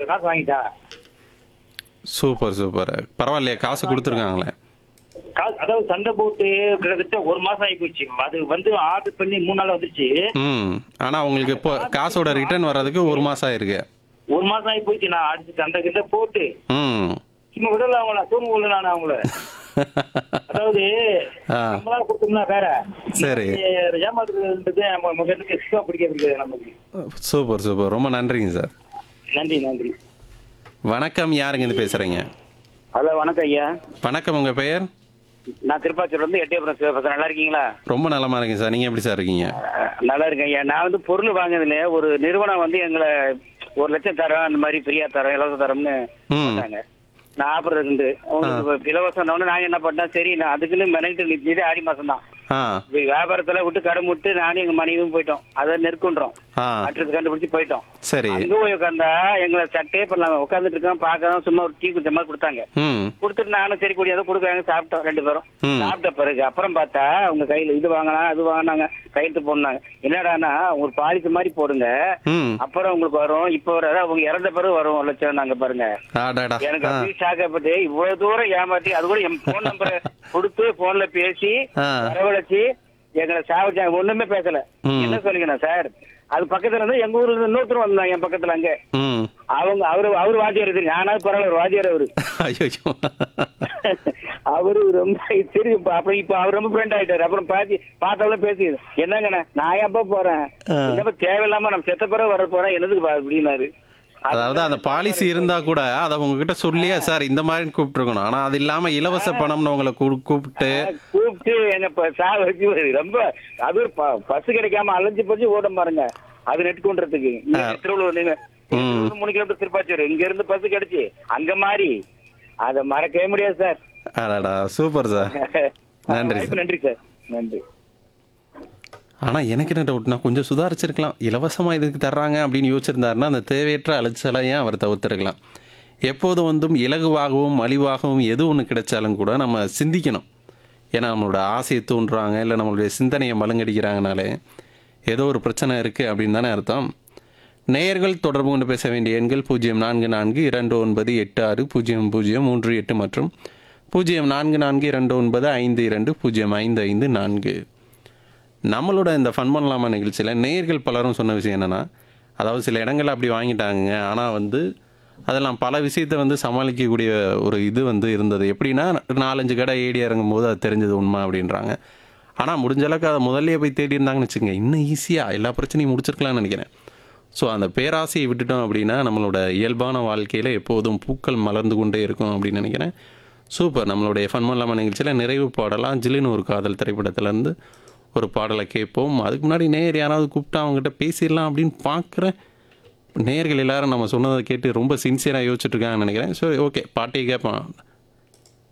காசு வாங்கிட்டா super super பரவாயில்லையே காசு கொடுத்துருக்காங்களே காசு அதாவது சண்டை போட்டு கிட்டத்தட்ட ஒரு மாசம் ஆகி போச்சு அது வந்து ஆர்டர் பண்ணி மூணு நாள் வந்துச்சு ம் ஆனால் உங்களுக்கு இப்போ காசோட ரிட்டர்ன் வர்றதுக்கு ஒரு மாதம் ஆயிருக்கு ஒரு மாசம் ஆகி போச்சு நான் அடிச்சு சண்டை கிட்ட போட்டு ம் சும்மா விடல அவங்கள தூங்க விடல நான் அவங்கள அதாவது ஆ. நம்மளா கொடுத்தோம்னா வேற சரி. ஏமாத்துறதுன்றது நம்ம முகத்துக்கு எக்ஸ்ட்ரா பிடிக்க பிடிக்காது நமக்கு சூப்பர் சூப்பர் ரொம்ப நன்றிங்க சார் நன்றி நன்றி வணக்கம் யாருங்க இருந்து பேசுகிறீங்க ஹலோ வணக்கம் ஐயா வணக்கம் உங்கள் பெயர் நான் திருப்பாச்சூர்ல இருந்து எட்டயபுரம் சிவபாசன் நல்லா இருக்கீங்களா ரொம்ப நலமா இருக்கேன் சார் நீங்கள் எப்படி சார் இருக்கீங்க அஹ், நல்லா இருக்கேன் ஐயா நான் வந்து பொருள் வாங்குனதுல ஒரு நிறுவனம் வந்து எங்களை ஒரு லட்சம் தரோம் அந்த மாதிரி ஃப்ரீயா தரோம் இலவச தரோம்னு ம் சொன்னாங்க நான் ஆஃபர் இருந்து உங்களுக்கு இலவசம் நாங்க என்ன பண்ணேன் சரி நான் அதுக்குன்னு மெனக்கிட்டு நிச்சயது ஆடி மாசம் தான் ஆ வியாபாரத்துல விட்டு கடை முட்டு நானும் எங்க மனைவியும் போயிட்டோம் அதை நெருக்குன்றோம் ஆ அட்ரஸ் கண்டுபிடிச்சு போயிட்டோம் சரி அங்க போய் உட்காந்தா எங்களை சட்டே பண்ணலாம் உட்காந்துட்டு இருக்கோம் பார்க்கலாம் சும்மா ஒரு டீ குடிச்ச மாதிரி கொடுத்தாங்க ம் கொடுத்துட்டு நானும் சரி கூடிய கொடுக்குறாங்க சாப்பிட்டோம் ரெண்டு பேரும் ம். சாப்பிட்ட பிறகு அப்புறம் பார்த்தா உங்க கையில இது வாங்கினா அது வாங்கினாங்க கையெழுத்து போடனாங்க என்னடான்னா ஒரு பாலிசி மாதிரி போடுங்க ம் அப்புறம் உங்களுக்கு வரும் இப்போ வர அதாவது அவங்க இறந்த பிறகு வரும் ஒரு லட்சம் நாங்க பாருங்க ஆடாடா எனக்கு ஆ அப்படியே ஷாக் ஆகப்பட்டு இவ்வளவு தூரம் ஏமாத்தி அது கூட என் போன் நம்பரை கொடுத்து போன்ல பேசி ஆ. வரவழைச்சு எங்களை சாவச்சாங்க ஒண்ணுமே பேசல ம். என்ன சொல்லுங்கண்ணா சார் அது பக்கத்துல இருந்து எங்க ஊர்ல இருந்து இன்னொருத்தர் வந்தாங்க என் பக்கத்துல அங்க ம் அவங்க அவரு அவரு வாத்தியார் தெரியும் ஆனாலும் பரவாயில்ல ஒரு வாத்தியார் அவரு ஐயோ அவரு ரொம்ப சரி இப்ப அப்புறம் இப்ப அவர் ரொம்ப ஃப்ரெண்ட் ஆயிட்டாரு அப்புறம் பாத்தி பார்த்தவள பேசி என்னங்கண்ணே நான் எப்ப போறேன் ஆ. என்னப்ப தேவையில்லாம நம்ம செத்த பிறகு வர போறேன் என்னதுக்கு பா அப்படின்னாரு அதாவது அந்த பாலிசி இருந்தா கூட அதை உங்ககிட்ட சொல்லியே சார் இந்த மாதிரி கூப்பிட்டுருக்கணும் ஆனா அது இல்லாம இலவச பணம்னு உங்களை கூ- கூப்பிட்டு கூப்பிட்டு எங்க ப- சார் வச்சு ரொம்ப அது ஒரு ப- பஸ் கிடைக்காம அலைஞ்சு போச்சு ஓட பாருங்க அது நெட் கொண்டுறதுக்கு இங்க திருவள்ளூர் நீங்க திருவள்ளூர் மூணு கிலோமீட்டர் திருப்பாச்சூர் இங்க இருந்து பஸ் கிடைச்சு அங்க மாறி அதை மறக்கவே முடியாது சார் அடாடா சூப்பர் சார் நன்றி வாய்ப்பு நன்றி சார் நன்றி ஆனா எனக்கு என்ன டவுட்னா கொஞ்சம் சுதாரிச்சிருக்கலாம் இலவசமா இதுக்கு தர்றாங்க அப்படின்னு யோசிச்சிருந்தாருன்னா அந்த தேவையற்ற அலைச்சலையும் அவர் தவிர்த்திருக்கலாம் எப்போதும் வந்தும் இலகுவாகவும் மலிவாகவும் எது ஒன்று கிடைச்சாலும் கூட நம்ம சிந்திக்கணும் ஏன்னா நம்மளோட ஆசையை தூண்டுறாங்க இல்லை நம்மளுடைய சிந்தனையை மழுங்கடிக்கிறாங்கனாலே ஏதோ ஒரு பிரச்சனை இருக்குது அப்படின்னு தானே அர்த்தம் நேயர்கள் தொடர்பு கொண்டு பேச வேண்டிய எண்கள் பூஜ்ஜியம் நான்கு நான்கு இரண்டு ஒன்பது எட்டு ஆறு பூஜ்ஜியம் பூஜ்ஜியம் மூன்று எட்டு மற்றும் பூஜ்ஜியம் நான்கு நான்கு இரண்டு ஒன்பது ஐந்து இரண்டு பூஜ்ஜியம் ஐந்து ஐந்து நான்கு நம்மளோட இந்த ஃபன் பண்ணலாமா நிகழ்ச்சியில் நேயர்கள் பலரும் சொன்ன விஷயம் என்னென்னா அதாவது சில இடங்கள்ல அப்படி வாங்கிட்டாங்க ஆனால் வந்து அதெல்லாம் பல விஷயத்தை வந்து சமாளிக்கக்கூடிய ஒரு இது வந்து இருந்தது எப்படின்னா நாலஞ்சு கடை ஏடி இறங்கும் போது அது தெரிஞ்சது உண்மை அப்படின்றாங்க ஆனால் முடிஞ்ச அளவுக்கு அதை முதல்லயே போய் தேடி இருந்தாங்கன்னு வச்சுங்க இன்னும் ஈஸியாக எல்லா பிரச்சனையும் முடிச்சிருக்கலாம்னு நினைக்கிறேன் ஸோ அந்த பேராசையை விட்டுட்டோம் அப்படின்னா நம்மளோட இயல்பான வாழ்க்கையில் எப்போதும் பூக்கள் மலர்ந்து கொண்டே இருக்கும் அப்படின்னு நினைக்கிறேன் சூப்பர் நம்மளுடைய ஃபன் பண்ணலாமா நிகழ்ச்சியில் நிறைவு பாடலாம் ஜில்லுன்னு ஒரு காதல் திரைப்படத்துலேருந்து ஒரு பாடலை கேட்போம் அதுக்கு முன்னாடி நேர் யாராவது கூப்பிட்டா அவங்ககிட்ட பேசிடலாம் அப்படின்னு பார்க்குறேன் நேர்கள் எல்லாரும் நம்ம சொன்னதை கேட்டு ரொம்ப சின்சியராக யோசிச்சுட்டு இருக்காங்கன்னு நினைக்கிறேன் ஸோ ஓகே பாட்டியை கேட்பான்